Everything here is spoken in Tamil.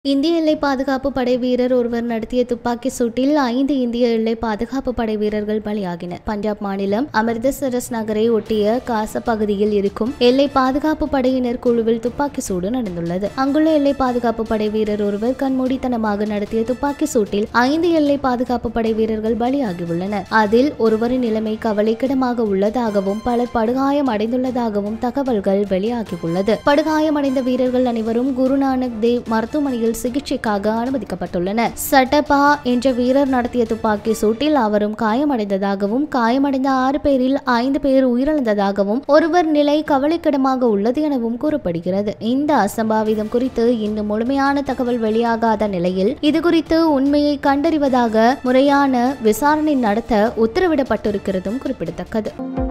இந்திய எல்லை பாதுகாப்பு படை வீரர் ஒருவர் நடத்திய துப்பாக்கி சூட்டில் ஐந்து இந்திய எல்லை பாதுகாப்பு படை வீரர்கள் பலியாகினர் பஞ்சாப் மாநிலம் அமிர்தசரஸ் நகரை ஒட்டிய காச பகுதியில் இருக்கும் எல்லை பாதுகாப்பு படையினர் குழுவில் துப்பாக்கி சூடு நடந்துள்ளது அங்குள்ள எல்லை பாதுகாப்பு படை வீரர் ஒருவர் கண்மூடித்தனமாக நடத்திய துப்பாக்கி சூட்டில் ஐந்து எல்லை பாதுகாப்பு படை வீரர்கள் பலியாகியுள்ளனர் அதில் ஒருவரின் நிலைமை கவலைக்கிடமாக உள்ளதாகவும் பலர் படுகாயம் அடைந்துள்ளதாகவும் தகவல்கள் வெளியாகியுள்ளது படுகாயமடைந்த வீரர்கள் அனைவரும் குருநானக் தேவ் மருத்துவமனையில் சிகிச்சைக்காக அனுமதிக்கப்பட்டுள்ளனர் சட்டபா என்ற வீரர் நடத்திய துப்பாக்கி சூட்டில் அவரும் காயமடைந்ததாகவும் காயமடைந்த ஆறு பேரில் ஐந்து பேர் உயிரிழந்ததாகவும் ஒருவர் நிலை கவலைக்கிடமாக உள்ளது எனவும் கூறப்படுகிறது இந்த அசம்பாவிதம் குறித்து இன்னும் முழுமையான தகவல் வெளியாகாத நிலையில் இது குறித்து உண்மையை கண்டறிவதாக முறையான விசாரணை நடத்த உத்தரவிடப்பட்டிருக்கிறதும் குறிப்பிடத்தக்கது